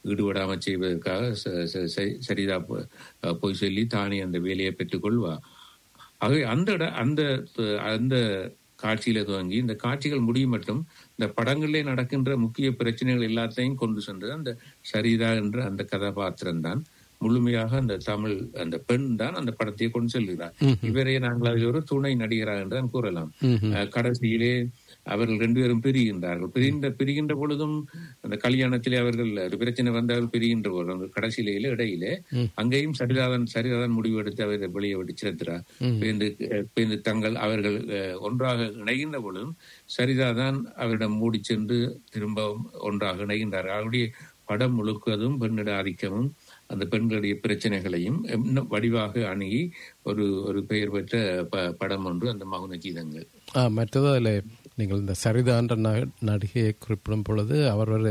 ஈடுபடாமல் செய்வதற்காக ச- ச- ச- சரிதா போ- அஹ் போய் சொல்லி தானே அந்த வேலையை பெற்றுக்கொள்வா ஆகவே அந்த இட அந்த அஹ், அந்த காட்சியில துவங்கி இந்த காட்சிகள் முடியும் மட்டும் இந்த படங்களிலே நடக்கின்ற முக்கிய பிரச்சனைகள் எல்லாத்தையும் கொண்டு சென்றது அந்த சரிதா என்ற அந்த கதாபாத்திரம் தான் முழுமையாக அந்த தமிழ் அந்த பெண் தான் அந்த படத்தை கொண்டு செல்கிறார் இவரை நாங்கள் அதில் ஒரு துணை நடிகராக என்று தான் கூறலாம் அஹ், கடைசியிலே அவர்கள் ரெண்டு பேரும் பிரிகின்றார்கள் பிரிகின்ற பிரிகின்ற பொழுதும் அந்த கல்யாணத்திலே அவர்கள் ஒரு பிரச்சனை வந்தால் பிரிகின்ற போது அந்த கடைசியிலே இடையிலே அங்கேயும் சரிதாதான் சரிதாதான் முடிவு எடுத்து அவரை வெளியே விட்டு செலுத்துறார் பேருந்து பேருந்து தங்கள் அவர்கள் அஹ், ஒன்றாக இணைகின்ற பொழுதும் சரிதாதான் அவரிடம் மூடி சென்று திரும்ப ஒன்றாக இணைகின்றார்கள் அவருடைய படம் முழுக்கதும் பெண்ணிட ஆதிக்கமும் அந்த பெண்களுடைய பிரச்சனைகளையும் இன்னும் வடிவாக அணுகி ஒரு ஒரு பெயர் பெற்ற ப- படம் ஒன்று அந்த மகுன கீதங்கள் ஆ, மற்றது அதில் நீங்கள் இந்த சரிதான்ற ந- நடிகையை குறிப்பிடும் பொழுது அவர் ஒரு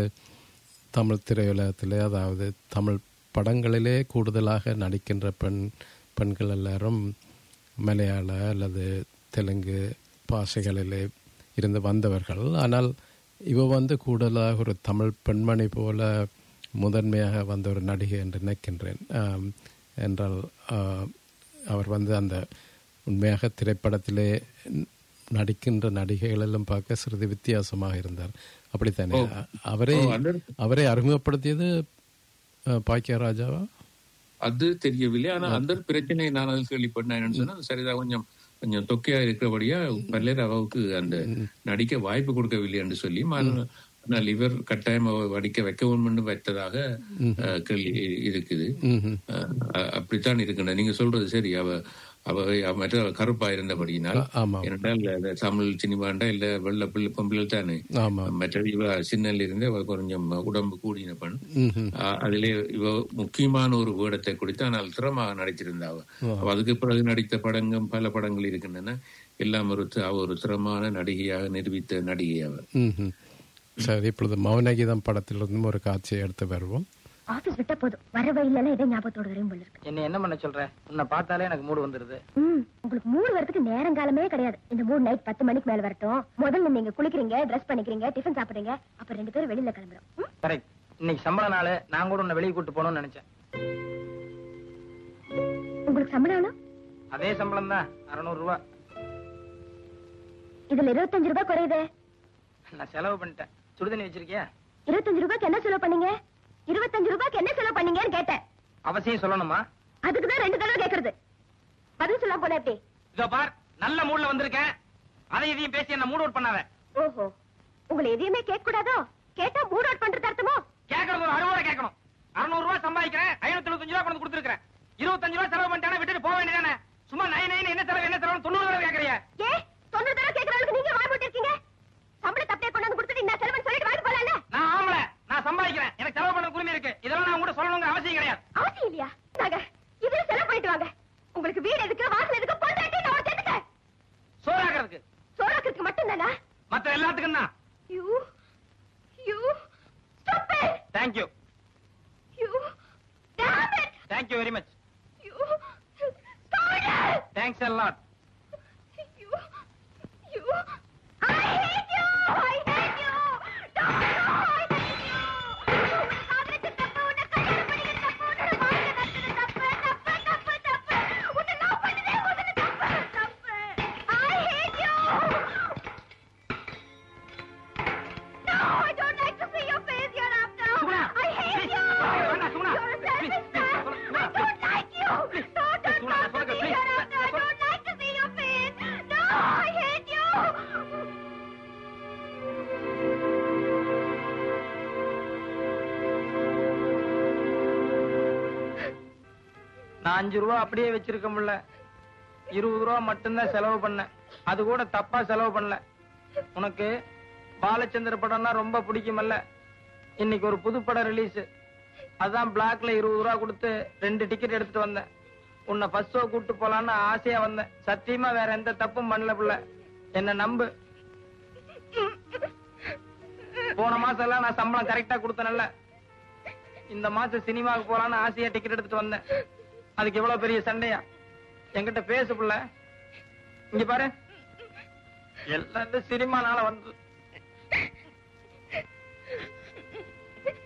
தமிழ் திரையுலகத்திலே அதாவது தமிழ் படங்களிலே கூடுதலாக நடிக்கின்ற பெண் பெண்கள் எல்லாரும் மலையாள அல்லது தெலுங்கு பாஷைகளிலே இருந்து வந்தவர்கள் ஆனால் இவ வந்து கூடுதலாக ஒரு தமிழ் பெண்மணி போல முதன்மையாக வந்த ஒரு நடிகை என்று நினைக்கின்றேன் ஆம், என்றால் ஆ, அவர் வந்து அந்த உண்மையாக திரைப்படத்திலே ந- நடிக்கின்ற நடிகைகள் எல்லாம் பார்க்க சிறிது வித்தியாசமாக இருந்தார் அப்படித்தானே அ- அவரே ஓ, அந்த- அவரை அறிமுகப்படுத்தியது அ, பாக்கிய ராஜாவா அது தெரியவில்லை ஆனா அந்த பிரச்சனை நான் அதில் கேள்விப்பட்டேன் என்னன்னு சொன்னா அது சரிதான் கொஞ்சம் கொஞ்சம் தொக்கையா இருக்கிறபடியா பல்லர் அவருக்கு அந்த நடிக்க வாய்ப்பு கொடுக்கவில்லை என்று சொல்லி மறு- ஆனால் இவர் கட்டாயம் அவ நடிக்க வைக்க வேண்டும் வைத்ததாக அஹ், கேள்வி இருக்குது ம்ஹும். அஹ், அ- அப்படித்தான் இருக்கின்ற நீங்க சொல்றது சரி அவ அவ அவ மற்ற கருப்பா இருந்தபடியினால் ஆமா ஏனென்றால் அந்த தமிழ் சினிமாண்டா இல்ல வெள்ள பிள்ளை பொம்பளை தானே ஆமா மற்ற இவ சின்னல இருந்து அவ கொஞ்சம் உடம்பு கூடின பெண் ம்ஹும். ஆஹ் அதிலே இவ முக்கியமான ஒரு வேடத்தை கொடுத்து ஆனால் திறமாக நடித்திருந்தா அவ அவ அதுக்கு பிறகு நடித்த படங்கள் பல படங்கள் இருக்கின்றன எல்லாம் ஒரு தி- அவ ஒரு திறமான நடிகையாக நிரூபித்த நடிகை அவர் ம்ஹும். சரி இப்பொழுது மௌனகீதம் படத்திலிருந்தும் ஒரு காட்சியை எடுத்து வருவோம் ஆபீஸ் விட்டா போதும் வர வழியில இதே ஞாபகத்தோட வரையும் போல இருக்கு என்ன என்ன பண்ண சொல்ற உன்னை பார்த்தாலே எனக்கு மூடு வந்துருது ம், உங்களுக்கு மூணு வரதுக்கு நேரங்காலமே கிடையாது இந்த மூணு நைட் பத்து மணிக்கு மேல வரட்டும் முதல்ல நீங்க குளிக்கிறீங்க ட்ரெஸ் பண்ணிக்கிறீங்க டிஃபன் சாப்பிடுறீங்க அப்புறம் ரெண்டு பேரும் வெளியில கிளம்புறோம் ம்? கரெக்ட் இன்னைக்கு சம்பள நாள் நான் கூட உன்னை வெளியே கூட்டு போகணும்னு நினைச்சேன் உங்களுக்கு சம்பளம் எவ்வளவு? அதே சம்பளம் தான் அறுநூறு ரூபா இதுல இருபத்தஞ்சு ரூபாய் குறையுதே நான் செலவு பண்ணிட்டேன் சுடுதண்ணி வச்சிருக்கியா இருபத்தஞ்சு ரூபாய்க்கு என்ன செலவு பண்ணீங்க இருபத்தஞ்சு ரூபாய்க்கு என்ன செலவு பண்ணீங்கன்னு கேட்டேன் அவசியம் சொல்லணுமா அதுக்கு தான் ரெண்டு தடவை கேக்குறது பதில் சொல்ல போல எப்படி இதோ பார் நல்ல மூட்ல வந்திருக்கேன் அதை இதையும் பேசி என்ன மூட் அவுட் பண்ணாத ஓஹோ உங்களை எதையுமே கேட்க கூடாதோ கேட்டா மூட் அவுட் பண்றது அர்த்தமோ கேட்கறது ஒரு அறுபது கேட்கணும் அறுநூறு ரூபாய் சம்பாதிக்கிறேன் ஐநூத்தி எழுபத்தஞ்சு ரூபாய் கொண்டு கொடுத்துருக்கேன் இருபத்தஞ்சு ரூபாய் செலவு பண்ணிட்டானே விட்டுட்டு போக வேண்டியதானே சும்மா நை நைன் என்ன செலவு என்ன செலவு தொண்ணூறு ரூபாய் கேட்கறிய ஏ தொண்ணூறு தடவை கேட்கற அளவுக்கு நீங்க வாய் போட்டு இருக்கீங்க சம்பளத்தை அப்படியே கொண்டு வந்து கொடுத்துட்டு நான் செலவுன்னு சொல்லிட்டு வாங்க போலாம்ல நான் ஆம்பளை நான் சம்பாதிக்கிறேன் எனக்கு செலவு பண்ண உரிமை இருக்கு இதெல்லாம் நான் கூட சொல்லணுங்கிற அவசியம் கிடையாது அவசியம் இல்லையா நாங்க இதுல செலவு பண்ணிட்டு வாங்க உங்களுக்கு வீடு எதுக்கு வாசல் எதுக்கு பொண்டாட்டி நான் உனக்கு எதுக்கு சோறாக்குறதுக்கு சோறாக்கிறதுக்கு மட்டும் தானா மத்த எல்லாத்துக்கும் தான் you you stop it thank you you damn it thank you very much you stop it thanks எல்லாம் You, you, I hate you! I hate you! Don't you! I hate you! உன்னை காதலிச்ச தப்பு, உன்னை கல்யாணம் பண்ணிக்கிற தப்பு, உன்னோட வாழ்க்கை நடத்துன தப்பு, தப்பு, தப்பு, தப்பு. உன்னை love பண்ணதே முதல்ல தப்பு, தப்பு. I hate you! No, I don't like to see your face hereafter. Suguna, I hate please. you! Suguna, Suguna, You're a please, selfish please, man. Suguna, I don't like you. Please, Don't please, Suguna, talk to Suguna, me please. hereafter. I Suguna. don't like to see your face. No, I hate you. நான் அஞ்சு ரூபா அப்படியே வச்சிருக்க முடியல இருபது ரூபா மட்டும்தான் செலவு பண்ணேன் அது கூட தப்பா செலவு பண்ணல உனக்கு பாலச்சந்திர படம்னா ரொம்ப பிடிக்குமல்ல இன்னைக்கு ஒரு புது படம் ரிலீஸ் அதான் பிளாக்ல இருபது ரூபா கொடுத்து ரெண்டு டிக்கெட் எடுத்துட்டு வந்தேன் உன்னை ஃபர்ஸ்ட் ஷோ கூட்டு போலான்னு ஆசையா வந்தேன் சத்தியமா வேற எந்த தப்பும் பண்ணல புள்ள என்ன நம்பு போன மாசம் எல்லாம் நான் சம்பளம் கரெக்டா கொடுத்தனல்ல இந்த மாசம் சினிமாவுக்கு போலான்னு ஆசையா டிக்கெட் எடுத்துட்டு வந்தேன் அதுக்கு எவ்வளவு பெரிய சண்டையா என்கிட்ட பேசு புள்ள இங்க பாரு எல்லாம் இந்த சினிமானால வந்து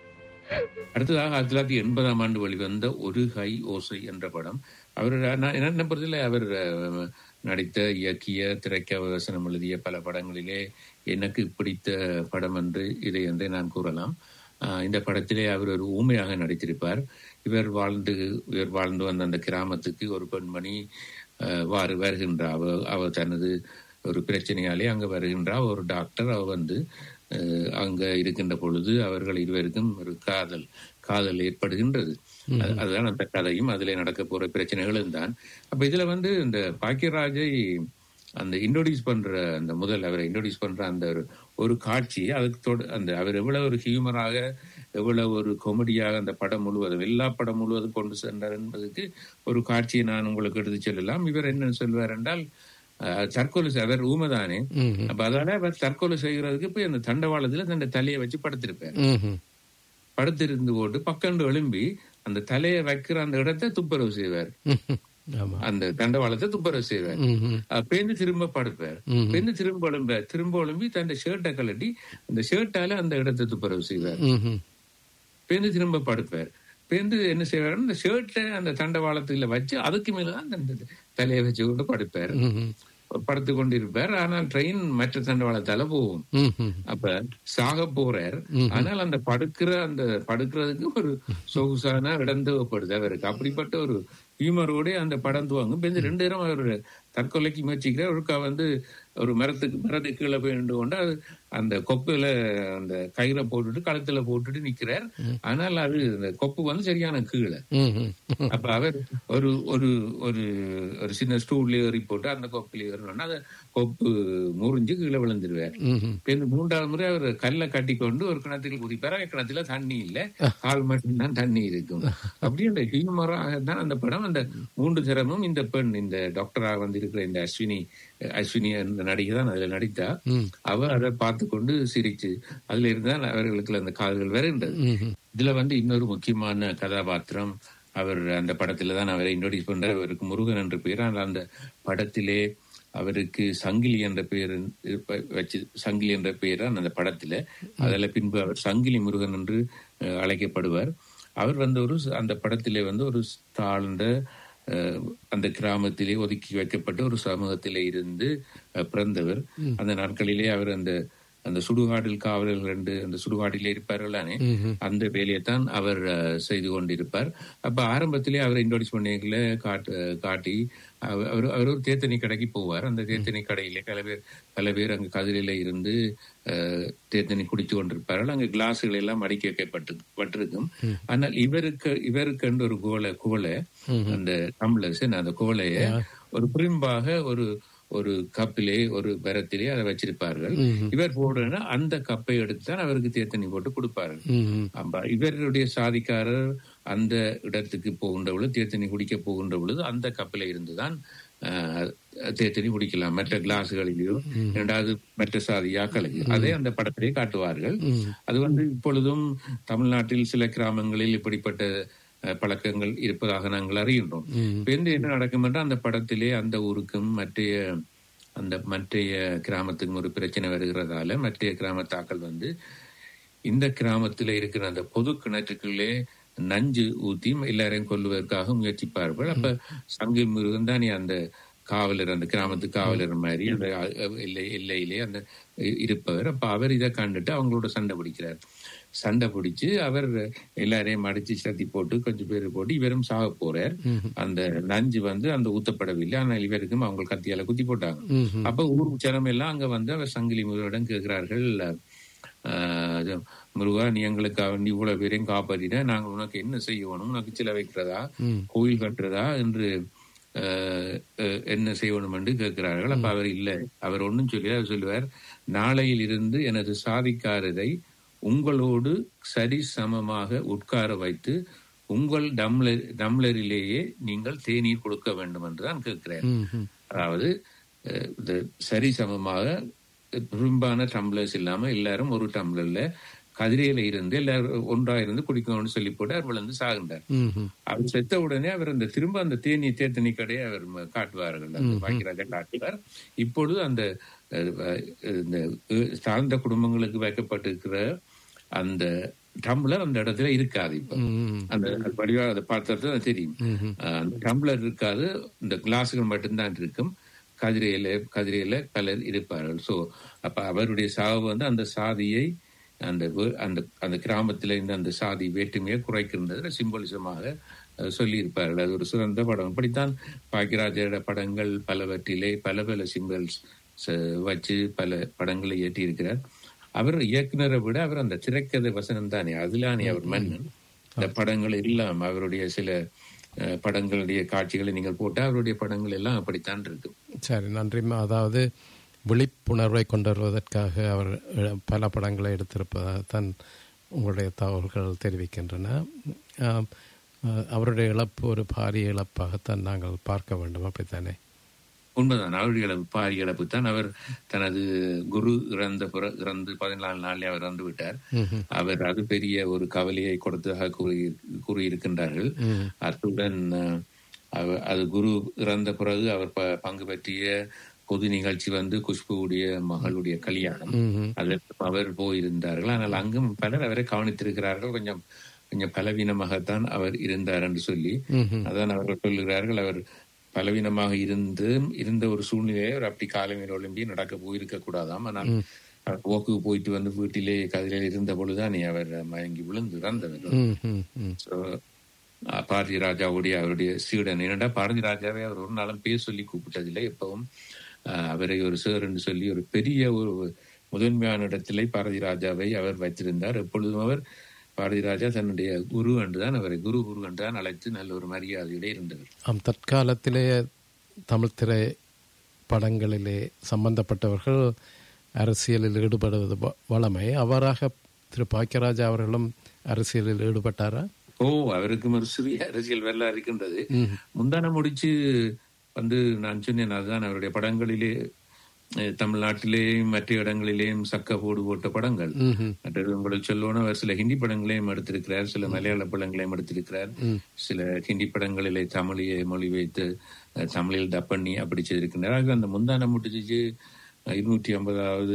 அடுத்ததாக ஆயிரத்தி தொள்ளாயிரத்தி எண்பதாம் ஆண்டு வெளிவந்த ஒரு கை ஓசை என்ற படம் அவர் நான் என்ன பொறுத்தல அவர் அஹ், நடித்த இயக்கிய திரைக்க வசனம் எழுதிய பல படங்களிலே எனக்கு பிடித்த படம் என்று இதை என்று நான் கூறலாம் ஆஹ், இந்த படத்திலே அவர் ஒரு ஊமையாக நடித்திருப்பார் இவர் வாழ்ந்து இவர் வாழ்ந்து வந்த அந்த கிராமத்துக்கு ஒரு பெண்மணி ஆஹ், வாரு வருகின்றார் அவ அவ தனது ஒரு பிரச்சனையாலே அங்க வருகின்றார் ஒரு டாக்டர் அவ வந்து அஹ், அங்க இருக்கின்ற பொழுது அவர்கள் இருவருக்கும் ஒரு காதல் காதல் ஏற்படுகின்றது அது- அதுதான் அந்த கதையும் அதிலே நடக்க போற பிரச்சனைகளும் தான் அப்ப இதுல வந்து இந்த பாக்கியராஜை அந்த இன்ட்ரோடியூஸ் பண்ற அந்த முதல் அவரை இன்ட்ரோடியூஸ் பண்ற அந்த ஒரு ஒரு காட்சி அதுக்கு தொட அந்த அவர் எவ்வளவு ஒரு ஹியூமராக எவ்வளவு ஒரு கொமெடியாக அந்த படம் முழுவதும் எல்லா படம் முழுவதும் கொண்டு சென்றார் என்பதற்கு ஒரு காட்சியை நான் உங்களுக்கு எடுத்து சொல்லலாம் இவர் என்ன சொல்வார் என்றால் அஹ், தற்கொலை செய்- அவர் ஊமைதானே ம்ஹும். அப்ப அதனால அவர் தற்கொலை செய்கிறதுக்கு போய் அந்த தண்டவாளத்துல தன்னை தலையை வச்சு படுத்திருப்பார் ம்ஹும். படுத்திருந்து போட்டு பக்கண்டு எழும்பி அந்த தலையை வைக்கிற அந்த இடத்தை துப்புரவு செய்வார் ம்ஹும். ஆமா அந்த தண்டவாளத்தை துப்புரவு செய்வார் ம்ஹும். அஹ் பேந்து திரும்ப படுப்பார் ம்ஹும். பேந்து திரும்ப எழும்ப திரும்ப எழும்பி தன் ஷர்ட்டை கழட்டி அந்த ஷர்ட்டால அந்த இடத்தை துப்புரவு செய்வார் ம்ஹும். பேந்து திரும்ப படுப்பார் பேந்து என்ன செய்வார் அந்த ஷர்ட்டை அந்த தண்டவாளத்துல வச்சு அதுக்கு மேலதான் அந்த தலையை வச்சு கொண்டு படுப்பார் ம்ஹும். படுத்து கொண்டிருப்பார் ஆனால் ட்ரெயின் மற்ற தண்டவாளத்தால போகும் ம்ஹும். அப்ப சாக போறார் ஆனால் அந்த படுக்கிற அந்த படுக்கிறதுக்கு ஒரு சொகுசான இடம் தேவைப்படுது அவருக்கு அப்படிப்பட்ட ஒரு ஹியூமரோட அந்த படம் துவங்கும் இப்ப இந்த ரெண்டு நேரம் அவர் தற்கொலைக்கு முயற்சிக்கிறார் ஒருக்கா வந்து ஒரு மரத்துக்கு மரத்துக்கு கீழே போய் நின்று கொண்டு அது அந்த கொப்புல அந்த கயிறை போட்டுட்டு கழுத்துல போட்டுட்டு நிக்கிறார் ஆனால் அது அந்த கொப்பு வந்து சரியான கீழே ம்ஹும். அப்ப அவர் ஒரு ஒரு ஒரு ஒரு சின்ன ஸ்டூல்ல ஏறி போட்டு அந்த கொப்புல ஏறணும்னா அந்த கொப்பு முறிஞ்சு கீழே விழுந்துருவார் ம்ஹும். இப்ப இந்த மூன்றாவது முறை அவர் கல்லை கட்டி கொண்டு ஒரு கிணத்தில் குதிப்பார் அந்த கிணத்துல தண்ணி இல்ல கால் மட்டும்தான் தண்ணி இருக்கும் அப்படி அந்த ஹியூமராக தான் அந்த படம் அந்த மூன்று திறமும் இந்த பெண் இந்த டாக்டராக வந்து இருக்கிற இந்த அஸ்வினி அஸ்வினி அந்த நடிகை தான் அதுல நடித்தா ம். அவ அதை பார்த்து கொண்டு சிரிச்சு அதுல இருந்தால் அவர்களுக்கு அந்த காதல்கள் வருகின்றது ம்ஹும். இதுல வந்து இன்னொரு முக்கியமான கதாபாத்திரம் அவர் அந்த படத்துல தான் அவரை இன்ட்ரோடியூஸ் பண்றார் அவருக்கு முருகன் என்ற பெயர் ஆனால் அந்த படத்திலே அவருக்கு சங்கிலி என்ற பெயர் இருப்ப- வச்சு சங்கிலி என்ற பெயர் தான் அந்த படத்துல அதில் பின்பு அவர் சங்கிலி முருகன் என்று அஹ், அழைக்கப்படுவார் அவர் வந்து ஒரு ச- அந்த படத்திலே வந்து ஒரு தாழ்ந்த அஹ், அந்த கிராமத்திலே ஒதுக்கி வைக்கப்பட்ட ஒரு சமூகத்திலே இருந்து அஹ், பிறந்தவர் அந்த நாட்களிலே அவர் அந்த அந்த சுடுகாடில் காவலர்கள் என்று அந்த சுடுகாட்டிலே இருப்பார்களானே அந்த வேலையைத்தான் அவர் அஹ், செய்து கொண்டிருப்பார் அப்ப ஆரம்பத்திலே அவரை இன்ட்ரோடியூஸ் பண்ணிக்கல காட்டு காட்டி அவ- அவர் அவர் ஒரு தேத்தனி கடைக்கு போவார் அந்த தேத்தனி கடையில பல பேர் பல பேர் அங்க கதிரில இருந்து அஹ், தேத்தனி குடித்து கொண்டிருப்பார்கள் அங்க கிளாஸுகள் எல்லாம் அடுக்கி வைக்கப்பட்டு பட்டிருக்கும் ஆனால் இவருக்கு இவருக்கு ஒரு கோலை கோலை அந்த டம்ளர்ஸ் அந்த கோலைய ஒரு பிரிம்பாக ஒரு ஒரு கப்பிலே ஒரு பெரத்திலே அதை வச்சிருப்பார்கள் இவர் போடுறேன்னா அந்த கப்பை எடுத்து தான் அவருக்கு தேத்தனி போட்டு கொடுப்பார்கள் ம்ஹும். ஆமா இவருடைய சாதிக்காரர் அந்த இடத்துக்கு போகின்ற பொழுது தேத்தனி குடிக்க போகின்ற பொழுது அந்த கப்பில இருந்துதான் ஆஹ், தேத்தனி குடிக்கலாம் மற்ற கிளாஸ்களிலேயோ இரண்டாவது மற்ற சாதியாக்களுக்கு அதே அந்த படத்திலே காட்டுவார்கள் அது வந்து இப்பொழுதும் தமிழ்நாட்டில் சில கிராமங்களில் இப்படிப்பட்ட அஹ், பழக்கங்கள் இருப்பதாக நாங்கள் அறிகின்றோம் இப்ப வந்து என்ன நடக்கும் என்றால் அந்த படத்திலே அந்த ஊருக்கும் மற்றைய அந்த மற்றைய கிராமத்துக்கும் ஒரு பிரச்சனை வருகிறதால மற்றைய கிராமத்தாக்கள் வந்து இந்த கிராமத்துல இருக்கிற அந்த பொது கிணற்றுக்குள்ளே நஞ்சு ஊத்தி எல்லாரையும் கொல்லுவதற்காக முயற்சிப்பார்கள் அப்ப சங்கி முருகன் தானே அந்த காவலர் அந்த கிராமத்து காவலர் மாதிரி அந்த அ- எல்லை எல்லையிலே அந்த இ- இருப்பவர் அப்ப அவர் இதை கண்டுட்டு அவங்களோட சண்டை பிடிக்கிறார் சண்டை பிடிச்சு அவர் எல்லாரையும் அடிச்சு சத்தி போட்டு கொஞ்சம் பேர் போட்டு இவரும் சாக போறார் அந்த நஞ்சு வந்து அந்த ஊத்தப்படவில்லை ஆனால் இவருக்கும் அவங்க கத்தியால குத்தி போட்டாங்க ம்ஹும். அப்ப ஊர் ஜனம் எல்லாம் அங்க வந்து அவர் சங்கிலி முருகனிடம் கேட்கிறார்கள் ஆஹ், அது, முருகா நீ எங்களுக்காக நீ இவ்வளவு பேரையும் காப்பாத்திட்ட நாங்கள் உனக்கு என்ன செய்யணும் உனக்கு சில வைக்கிறதா கோயில் கட்டுறதா என்று ஆஹ், ஆஹ், என்ன செய்யணும் என்று கேட்கிறார்கள் அப்ப அவர் இல்லை அவர் ஒன்றும் சொல்லி அவர் சொல்லுவார் நாளையில் இருந்து எனது சாதிக்காரரை உங்களோடு சரி சமமாக உட்கார வைத்து உங்கள் டம்ளர் டம்ளரிலேயே நீங்கள் தேநீர் கொடுக்க வேண்டும் என்றுதான் கேட்கிறார் ம்ஹும். அதாவது அஹ், இது சரி சமமாக விரும்பான டம்ளர்ஸ் இல்லாம எல்லாரும் ஒரு டம்ளர்ல கதிரையில இருந்து எல்லாரும் ஒன்றா இருந்து குடிக்கணும்னு சொல்லி போட்டு அவர் விழுந்து சாகின்றார் ம்ஹும். அவர் செத்த உடனே அவர் அந்த திரும்ப அந்த தேனி தேத்தனி கடையை அவர் ம- காட்டுவார்கள் அந்த பாக்கியராஜா காட்டுவார் இப்பொழுது அந்த அஹ், அஹ், இந்த அஹ், தாழ்ந்த குடும்பங்களுக்கு வைக்கப்பட்டிருக்கிற அந்த டம்ளர் அந்த இடத்துல இருக்காது இப்ப ம். அந்த அது வடிவாக அதை பார்த்தா தெரியும் அஹ் அந்த டம்ளர் இருக்காது இந்த கிளாஸுகள் மட்டும்தான் இருக்கும் கதிரையில கதிரையில பலர் இருப்பார்கள் சோ அப்ப அவருடைய சாவு வந்து அந்த சாதியை அந்த வே- அந்த அந்த கிராமத்துல இந்த அந்த சாதி வேற்றுமையை குறைக்கின்றதுல சிம்பலிசமாக அஹ், சொல்லியிருப்பார்கள் அது ஒரு சிறந்த படம் இப்படித்தான் பாக்கியராஜரோட படங்கள் பலவற்றிலே பல பல சிம்பல்ஸ் வச்சு பல படங்களை ஏற்றியிருக்கிறார் அவர் இயக்குனரை விட அவர் அந்த திரைக்கதை வசனம் தானே அதிலானே அவர் மன்னன் இந்த படங்கள் எல்லாம் அவருடைய சில அஹ், படங்களுடைய காட்சிகளை நீங்கள் போட்டால் அவருடைய படங்கள் எல்லாம் அப்படித்தான் இருக்கும் சரி நன்றிம்மா அதாவது விழிப்புணர்வை கொண்டு வருவதற்காக அவர் அஹ், பல படங்களை எடுத்திருப்பதாக தான் உங்களுடைய தகவல்கள் தெரிவிக்கின்றன ஆம், அஹ், அவருடைய இழப்பு ஒரு பாரிய இழப்பாகத்தான் நாங்கள் பார்க்க வேண்டும் அப்படித்தானே உண்மைதான் அவருடைய இழப்பு பாரி இழப்பு தான் அவர் தனது குரு இறந்த பிற இறந்து பதினாலு நாளில் அவர் இறந்து விட்டார் அவர் அது பெரிய ஒரு கவலையை கொடுத்ததாக கூறி கூறியிருக்கின்றார்கள் அத்துடன் அஹ், அவர் அது குரு இறந்த பிறகு அவர் ப- பங்கு பற்றிய பொது நிகழ்ச்சி வந்து குஷ்புவுடைய மகளுடைய கல்யாணம் அதற்கு அவர் போயிருந்தார்கள் ஆனால் அங்கும் பலர் அவரை கவனித்திருக்கிறார்கள் கொஞ்சம் கொஞ்சம் பலவீனமாகத்தான் அவர் இருந்தார் என்று சொல்லி அதான் அவர்கள் சொல்லுகிறார்கள் அவர் பலவீனமாக இருந்து இருந்த ஒரு சூழ்நிலையை அவர் அப்படி காலமேல் ஒலிம்பி நடக்க போயிருக்க கூடாதாம் ஆனால் அவர் போக்குக்கு போயிட்டு வந்து வீட்டிலே கதிரையில் இருந்த பொழுதுதான் அவர் மயங்கி விழுந்து இறந்தவர் ம் ம் ம் So, அஹ், பாரதி ராஜாவுடைய அவருடைய சீடன் என்னடா பாரதி ராஜாவை அவர் ஒரு நாளும் பேர் சொல்லி கூப்பிட்டதில்லை எப்பவும் அஹ், அவரை ஒரு சேர் என்று சொல்லி ஒரு பெரிய ஒரு முதன்மையான இடத்திலே பாரதி ராஜாவை அவர் வைத்திருந்தார் எப்பொழுதும் அவர் பாரதி ராஜா தன்னுடைய குரு என்றுதான் அவரை குரு குரு என்றுதான் அழைத்து நல்ல ஒரு மரியாதையோட இருந்தவர் ஆம் தற்காலத்திலே தமிழ் திரை படங்களிலே சம்பந்தப்பட்டவர்கள் அரசியலில் ஈடுபடுவது வ- வழமை அவ்வாறாக திரு பாக்கியராஜா அவர்களும் அரசியலில் ஈடுபட்டாரா ஓ அவருக்கும் ஒரு சிறிய அரசியல் வரலாறு இருக்கின்றது முந்தான முடிச்சு வந்து நான் சொன்னேன் அதுதான் அவருடைய படங்களிலே அஹ், தமிழ்நாட்டிலேயும் மற்ற இடங்களிலேயும் சக்க போடு போட்ட படங்கள் மற்றது உங்களுக்கு சொல்லணும் அவர் சில ஹிந்தி படங்களையும் எடுத்திருக்கிறார் சில மலையாள படங்களையும் எடுத்திருக்கிறார் சில ஹிந்தி படங்களிலே தமிழையை மொழிபெயர்த்து அஹ், தமிழில் டப் பண்ணி அப்படி செய்திருக்கிறார் ஆக அந்த முந்தான முடிச்சு இருநூற்றி ஐம்பதாவது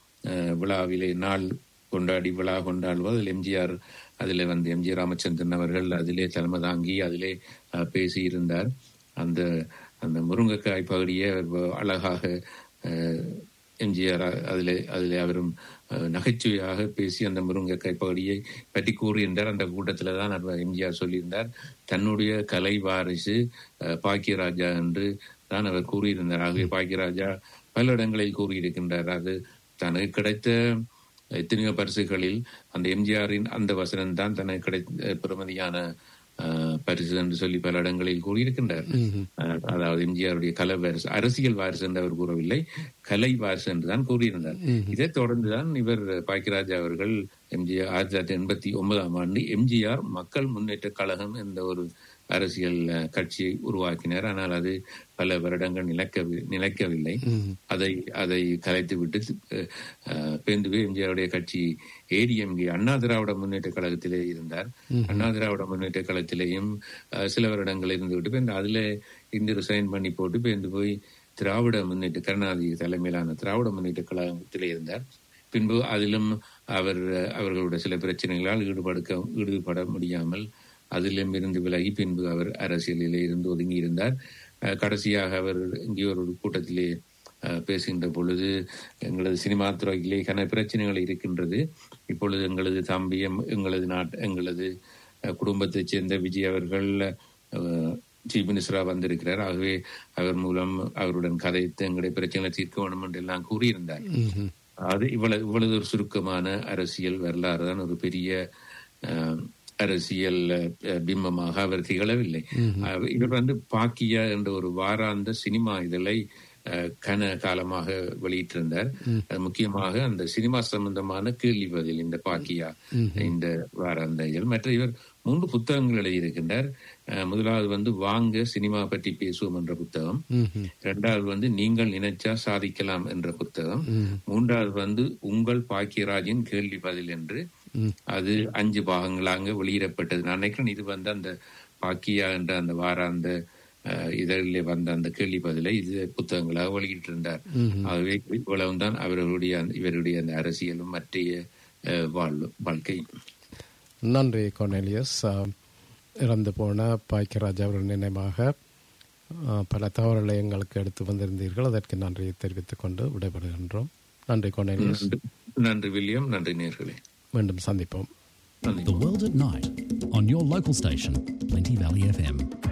விழாவிலே நாள் கொண்டாடி விழா கொண்டாடுவது அதில் எம்ஜிஆர் அதில் வந்து எம்ஜி ராமச்சந்திரன் அவர்கள் அதிலே தலைமை தாங்கி அதிலே அஹ், பேசியிருந்தார் அந்த அந்த முருங்கைக்காய் பகுதியை அவர் வ- அழகாக அஹ், எம்ஜிஆர் அ- அதிலே அதிலே அவரும் அஹ், நகைச்சுவையாக பேசி அந்த முருங்கைக்காய் பகுதியை பற்றி கூறியிருந்தார் அந்த கூட்டத்தில் தான் அவர் எம்ஜிஆர் சொல்லியிருந்தார் தன்னுடைய கலை வாரிசு அஹ், பாக்கியராஜா என்று தான் அவர் கூறியிருந்தார் ஆகவே பாக்கியராஜா பல இடங்களில் கூறியிருக்கின்றார் அது தனக்கு கிடைத்த எத்தனையோ பரிசுகளில் அந்த எம்ஜிஆரின் அந்த வசனம் தான் தனக்கு கிடைத்த பெருமதியான அஹ், பரிசு என்று சொல்லி பல இடங்களில் கூறியிருக்கின்றார் அஹ், அதாவது எம்ஜிஆருடைய கலை வாரிசு அரசியல் வாரிசு என்று அவர் கூறவில்லை கலை வாரிசு என்று தான் கூறியிருந்தார் இதைத் தொடர்ந்துதான் இவர் பாக்கியராஜ் அவர்கள் எம்ஜிஆர் ஆயிரத்தி தொள்ளாயிரத்தி எண்பத்தி ஒன்பதாம் ஆண்டு எம்ஜிஆர் மக்கள் முன்னேற்ற கழகம் என்ற ஒரு அரசியல் அஹ், கட்சியை உருவாக்கினார் ஆனால் அது பல வருடங்கள் நிலைக்க நிலைக்கவில்லை அதை அதை கலைத்து விட்டு அஹ், அஹ், பேந்துவே எம்ஜிஆருடைய கட்சி ஏடிஎம்கே அண்ணா திராவிட முன்னேற்ற கழகத்திலே இருந்தார் அண்ணா திராவிட முன்னேற்ற கழகத்திலேயும் அஹ், சில வருடங்கள் இருந்து விட்டு பின் அதில் இருந்து ரிசைன் பண்ணி போட்டு பேந்து போய் திராவிட முன்னேற்ற கருணாநிதி தலைமையிலான திராவிட முன்னேற்ற கழகத்திலே இருந்தார் பின்பு அதிலும் அவர் அவர்களுடைய சில பிரச்சனைகளால் ஈடுபடுக்க ஈடுபட முடியாமல் அதிலும் இருந்து விலகி பின்பு அவர் அரசியலிலே இருந்து ஒதுங்கி இருந்தார் அஹ், கடைசியாக அவர் இங்கே ஒரு கூட்டத்திலே அஹ், பேசுகின்ற பொழுது எங்களது சினிமா துறையிலே கன பிரச்சனைகள் இருக்கின்றது இப்பொழுது எங்களது தம்பியும் எங்களது நாட் எங்களது அஹ், குடும்பத்தைச் சேர்ந்த விஜய் அவர்கள் அஹ், சீஃப் மினிஸ்டரா வந்திருக்கிறார் ஆகவே அவர் மூலம் அவருடன் கதைத்து எங்களுடைய பிரச்சனைகளை தீர்க்க வேண்டும் என்று எல்லாம் கூறியிருந்தார் அது இவ்வளவு இவ்வளவு ஒரு சுருக்கமான அரசியல் வரலாறு தான் ஒரு பெரிய அஹ், அரசியல் அஹ், பிம்பமாக அவர் திகழவில்லை அஹ், இவர் வந்து பாக்கியா என்ற ஒரு வாராந்த சினிமா இதழை அஹ், கன காலமாக வெளியிட்டிருந்தார் அது முக்கியமாக அந்த சினிமா சம்பந்தமான கேள்வி பதில் இந்த பாக்கியா இந்த வாராந்த இதழ் மற்ற இவர் மூன்று புத்தகங்கள் எழுதியிருக்கின்றார் அஹ், முதலாவது வந்து வாங்க சினிமா பற்றி பேசுவோம் என்ற புத்தகம் இரண்டாவது வந்து நீங்கள் நினைச்சா சாதிக்கலாம் என்ற புத்தகம் மூன்றாவது வந்து உங்கள் பாக்கியராஜின் கேள்வி பதில் என்று அது அஞ்சு பாகங்களாக வெளியிடப்பட்டது நான் நினைக்கிறேன் இது வந்து அந்த பாக்கியா என்ற அந்த வாராந்த அஹ், இதழிலே வந்த அந்த கேள்வி பதிலை இது புத்தகங்களாக வெளியிட்டிருந்தார் ஆகவே இவ்வளவுதான் அவர்களுடைய அந்த- இவருடைய அந்த அரசியலும் மற்றைய அஹ், வாழ்வு வாழ்க்கை நன்றி கொர்னேலியஸ் ஆம், இறந்து போன பாக்கியராஜ் அவர்கள் நினைவாக ஆ, பல தகவல்களை எங்களுக்கு எடுத்து வந்திருந்தீர்கள் அதற்கு நன்றியை தெரிவித்துக் கொண்டு விடைபெறுகின்றோம் நன்றி கொர்னேலியஸ் நன்றி நன்றி வில்லியம் நன்றி நேர்களே மீண்டும் சந்திப்போம் நன்றி The World at Night on your local station, Plenty Valley FM.